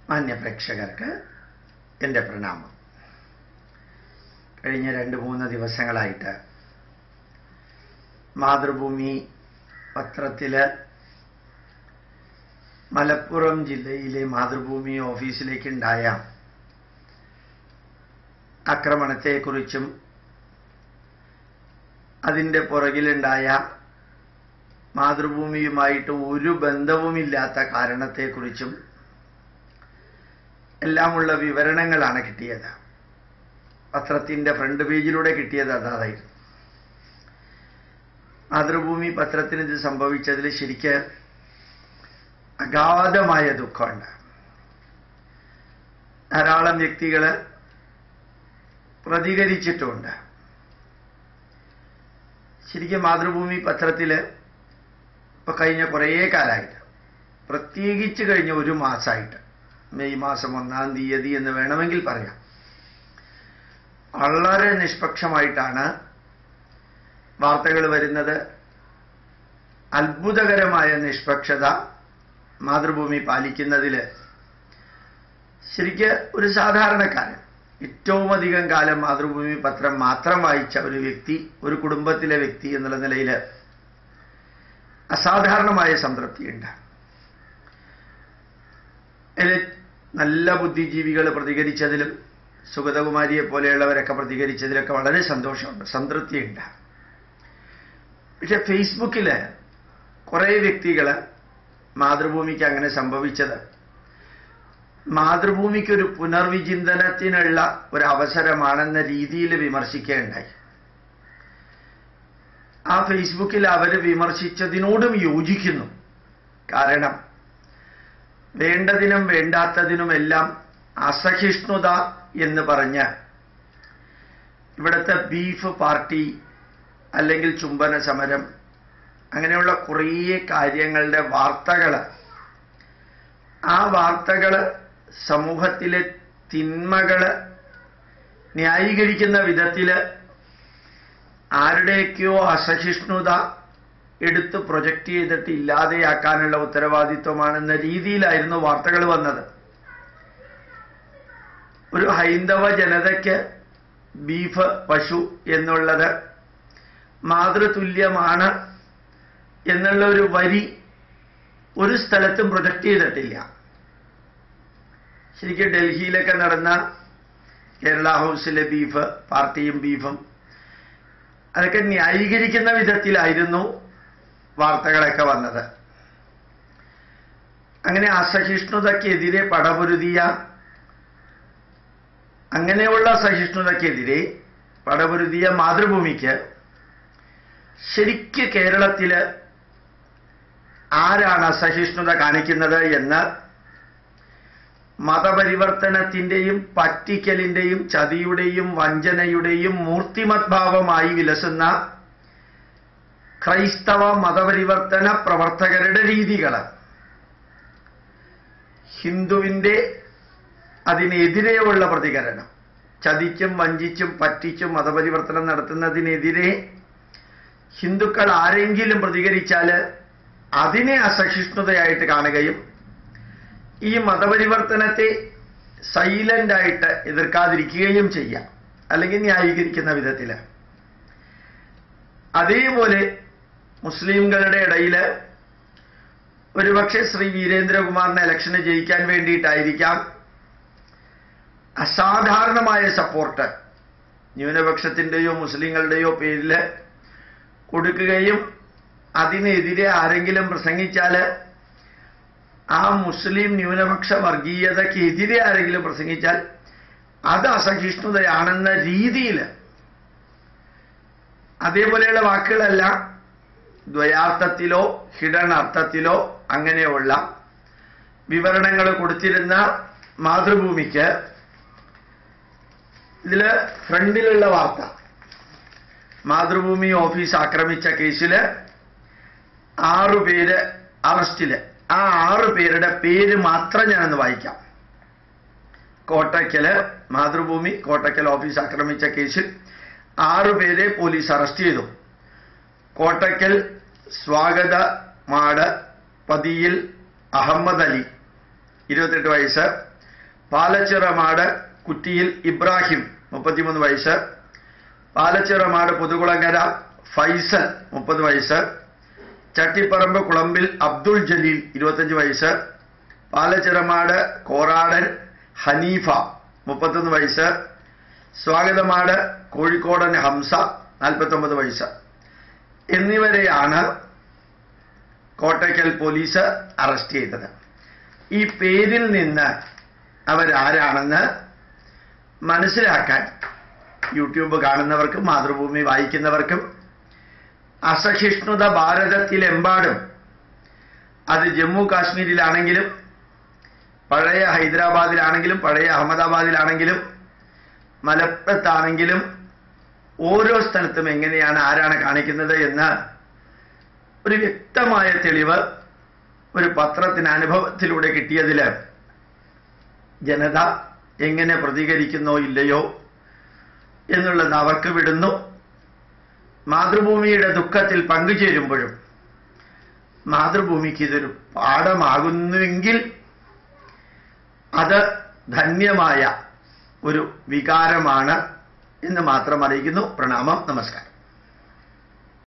മാന്യപ്രേക്ഷകർക്ക് എൻ്റെ പ്രണാമം കഴിഞ്ഞ രണ്ട് മൂന്ന് ദിവസങ്ങളായിട്ട് മാതൃഭൂമി പത്രത്തില് മലപ്പുറം ജില്ലയിലെ മാതൃഭൂമി ഓഫീസിലേക്കുണ്ടായ ആക്രമണത്തെക്കുറിച്ചും അതിൻ്റെ പുറകിലുണ്ടായ മാതൃഭൂമിയുമായിട്ട് ഒരു ബന്ധവുമില്ലാത്ത കാരണത്തെക്കുറിച്ചും എല്ലാമുള്ള വിവരണങ്ങളാണ് കിട്ടിയത് പത്രത്തിൻ്റെ ഫ്രണ്ട് പേജിലൂടെ കിട്ടിയത് അതായിരുന്നു മാതൃഭൂമി പത്രത്തിന് ഇത് സംഭവിച്ചതിൽ ശരിക്ക് അഗാധമായ ദുഃഖമുണ്ട് ധാരാളം വ്യക്തികൾ പ്രതികരിച്ചിട്ടുമുണ്ട് ശരിക്കും മാതൃഭൂമി പത്രത്തിൽ ഇപ്പൊ കഴിഞ്ഞ കുറേ കാലമായിട്ട് പ്രത്യേകിച്ച് കഴിഞ്ഞ ഒരു മാസമായിട്ട് മെയ് മാസം ഒന്നാം തീയതി എന്ന് വേണമെങ്കിൽ പറയാം വളരെ നിഷ്പക്ഷമായിട്ടാണ് വാർത്തകൾ വരുന്നത് അത്ഭുതകരമായ നിഷ്പക്ഷത മാതൃഭൂമി പാലിക്കുന്നതിൽ ശരിക്ക് ഒരു സാധാരണക്കാരൻ ഏറ്റവും അധികം കാലം മാതൃഭൂമി പത്രം മാത്രം വായിച്ച ഒരു വ്യക്തി ഒരു കുടുംബത്തിലെ വ്യക്തി എന്നുള്ള നിലയിൽ അസാധാരണമായ സംതൃപ്തിയുണ്ട് അതിൽ നല്ല ബുദ്ധിജീവികൾ പ്രതികരിച്ചതിലും സുഗതകുമാരിയെ പോലെയുള്ളവരൊക്കെ പ്രതികരിച്ചതിലൊക്കെ വളരെ സന്തോഷമുണ്ട് സംതൃപ്തിയുണ്ട് പക്ഷെ ഫേസ്ബുക്കിൽ കുറേ വ്യക്തികൾ മാതൃഭൂമിക്ക് അങ്ങനെ സംഭവിച്ചത് മാതൃഭൂമിക്ക് ഒരു പുനർവിചിന്തനത്തിനുള്ള ഒരു അവസരമാണെന്ന രീതിയിൽ വിമർശിക്കുകയുണ്ടായി ആ ഫേസ്ബുക്കിൽ അവർ വിമർശിച്ചതിനോടും യോജിക്കുന്നു കാരണം വേണ്ടതിനും വേണ്ടാത്തതിനുമെല്ലാം അസഹിഷ്ണുത എന്ന് പറഞ്ഞ് ഇവിടുത്തെ ബീഫ് പാർട്ടി അല്ലെങ്കിൽ ചുംബന സമരം അങ്ങനെയുള്ള കുറേ കാര്യങ്ങളുടെ വാർത്തകൾ ആ വാർത്തകൾ സമൂഹത്തിലെ തിന്മകൾ ന്യായീകരിക്കുന്ന വിധത്തിൽ ആരുടെയൊക്കെയോ അസഹിഷ്ണുത എടുത്ത് പ്രൊജക്റ്റ് ചെയ്തിട്ട് ഇല്ലാതെയാക്കാനുള്ള ഉത്തരവാദിത്വമാണെന്ന രീതിയിലായിരുന്നു വാർത്തകൾ വന്നത് ഒരു ഹൈന്ദവ ജനതയ്ക്ക് ബീഫ് പശു എന്നുള്ളത് മാതൃതുല്യമാണ് എന്നുള്ള ഒരു വരി ഒരു സ്ഥലത്തും പ്രൊജക്റ്റ് ചെയ്തിട്ടില്ല ശരിക്കും ഡൽഹിയിലൊക്കെ നടന്ന കേരള ഹൗസിലെ ബീഫ് പാർട്ടിയും ബീഫും അതൊക്കെ ന്യായീകരിക്കുന്ന വിധത്തിലായിരുന്നു വാർത്തകളൊക്കെ വന്നത് അങ്ങനെ അസഹിഷ്ണുതക്കെതിരെ പടപൊരുതിയ അങ്ങനെയുള്ള സഹിഷ്ണുതക്കെതിരെ പടപൊരുതിയ മാതൃഭൂമിക്ക് ശരിക്ക് കേരളത്തില് ആരാണ് അസഹിഷ്ണുത കാണിക്കുന്നത് എന്ന് മതപരിവർത്തനത്തിന്റെയും പറ്റിക്കലിന്റെയും ചതിയുടെയും വഞ്ചനയുടെയും മൂർത്തിമത്ഭാവമായി വിലസുന്ന ക്രൈസ്തവ മതപരിവർത്തന പ്രവർത്തകരുടെ രീതികൾ ഹിന്ദുവിന്റെ അതിനെതിരെയുള്ള പ്രതികരണം ചതിച്ചും വഞ്ചിച്ചും പറ്റിച്ചും മതപരിവർത്തനം നടത്തുന്നതിനെതിരെ ഹിന്ദുക്കൾ ആരെങ്കിലും പ്രതികരിച്ചാൽ അതിനെ അസഹിഷ്ണുതയായിട്ട് കാണുകയും ഈ മതപരിവർത്തനത്തെ സൈലന്റ് ആയിട്ട് എതിർക്കാതിരിക്കുകയും ചെയ്യാം അല്ലെങ്കിൽ ന്യായീകരിക്കുന്ന വിധത്തിൽ അതേപോലെ മുസ്ലിംകളുടെ ഇടയിൽ ഒരുപക്ഷെ ശ്രീ വീരേന്ദ്രകുമാറിന് ഇലക്ഷന് ജയിക്കാൻ വേണ്ടിയിട്ടായിരിക്കാം അസാധാരണമായ സപ്പോർട്ട് ന്യൂനപക്ഷത്തിൻ്റെയോ മുസ്ലിങ്ങളുടെയോ പേരിൽ കൊടുക്കുകയും അതിനെതിരെ ആരെങ്കിലും പ്രസംഗിച്ചാൽ ആ മുസ്ലിം ന്യൂനപക്ഷ വർഗീയതയ്ക്കെതിരെ ആരെങ്കിലും പ്രസംഗിച്ചാൽ അത് അസഹിഷ്ണുതയാണെന്ന രീതിയിൽ അതേപോലെയുള്ള വാക്കുകളല്ല ദ്വയാർത്ഥത്തിലോ ഹിഡൻ അർത്ഥത്തിലോ അങ്ങനെയുള്ള വിവരണങ്ങൾ കൊടുത്തിരുന്ന മാതൃഭൂമിക്ക് ഇതില് ഫ്രണ്ടിലുള്ള വാർത്ത മാതൃഭൂമി ഓഫീസ് ആക്രമിച്ച കേസില് ആറുപേര് അറസ്റ്റില് ആ ആറ് പേരുടെ പേര് മാത്രം ഞാനൊന്ന് വായിക്കാം കോട്ടയ്ക്കല് മാതൃഭൂമി കോട്ടയ്ക്കൽ ഓഫീസ് ആക്രമിച്ച കേസിൽ ആറു പേരെ പോലീസ് അറസ്റ്റ് ചെയ്തു കോട്ടയ്ക്കൽ സ്വാഗത മാട് പതിയിൽ അഹമ്മദ് അലി ഇരുപത്തെട്ട് വയസ്സ് പാലച്ചിറമാട് കുറ്റിയിൽ ഇബ്രാഹിം മുപ്പത്തിമൂന്ന് വയസ്സ് പാലച്ചിറമാട് പുതുകുളങ്ങര ഫൈസൽ മുപ്പത് വയസ്സ് ചട്ടിപ്പറമ്പ് കുളമ്പിൽ അബ്ദുൾ ജലീൽ ഇരുപത്തഞ്ച് വയസ്സ് പാലച്ചിറമാട് കോറാടൻ ഹനീഫ മുപ്പത്തൊന്ന് വയസ്സ് സ്വാഗതമാട് കോഴിക്കോടൻ ഹംസ നാൽപ്പത്തൊമ്പത് വയസ്സ് എന്നിവരെയാണ് കോട്ടയ്ക്കൽ പോലീസ് അറസ്റ്റ് ചെയ്തത് ഈ പേരിൽ നിന്ന് അവരാരാണെന്ന് മനസ്സിലാക്കാൻ യൂട്യൂബ് കാണുന്നവർക്കും മാതൃഭൂമി വായിക്കുന്നവർക്കും അസഹിഷ്ണുത ഭാരതത്തിലെമ്പാടും അത് ജമ്മു കാശ്മീരിലാണെങ്കിലും പഴയ ഹൈദരാബാദിലാണെങ്കിലും പഴയ അഹമ്മദാബാദിലാണെങ്കിലും മലപ്പുറത്താണെങ്കിലും ഓരോ സ്ഥലത്തും എങ്ങനെയാണ് ആരാണ് കാണിക്കുന്നത് എന്ന് ഒരു വ്യക്തമായ തെളിവ് ഒരു പത്രത്തിന് അനുഭവത്തിലൂടെ കിട്ടിയതിൽ ജനത എങ്ങനെ പ്രതികരിക്കുന്നോ ഇല്ലയോ എന്നുള്ളത് അവർക്ക് വിടുന്നു മാതൃഭൂമിയുടെ ദുഃഖത്തിൽ പങ്കുചേരുമ്പോഴും മാതൃഭൂമിക്ക് ഇതൊരു പാഠമാകുന്നുവെങ്കിൽ അത് ധന്യമായ ഒരു വികാരമാണ് എന്ന് മാത്രം അറിയിക്കുന്നു പ്രണാമം നമസ്കാരം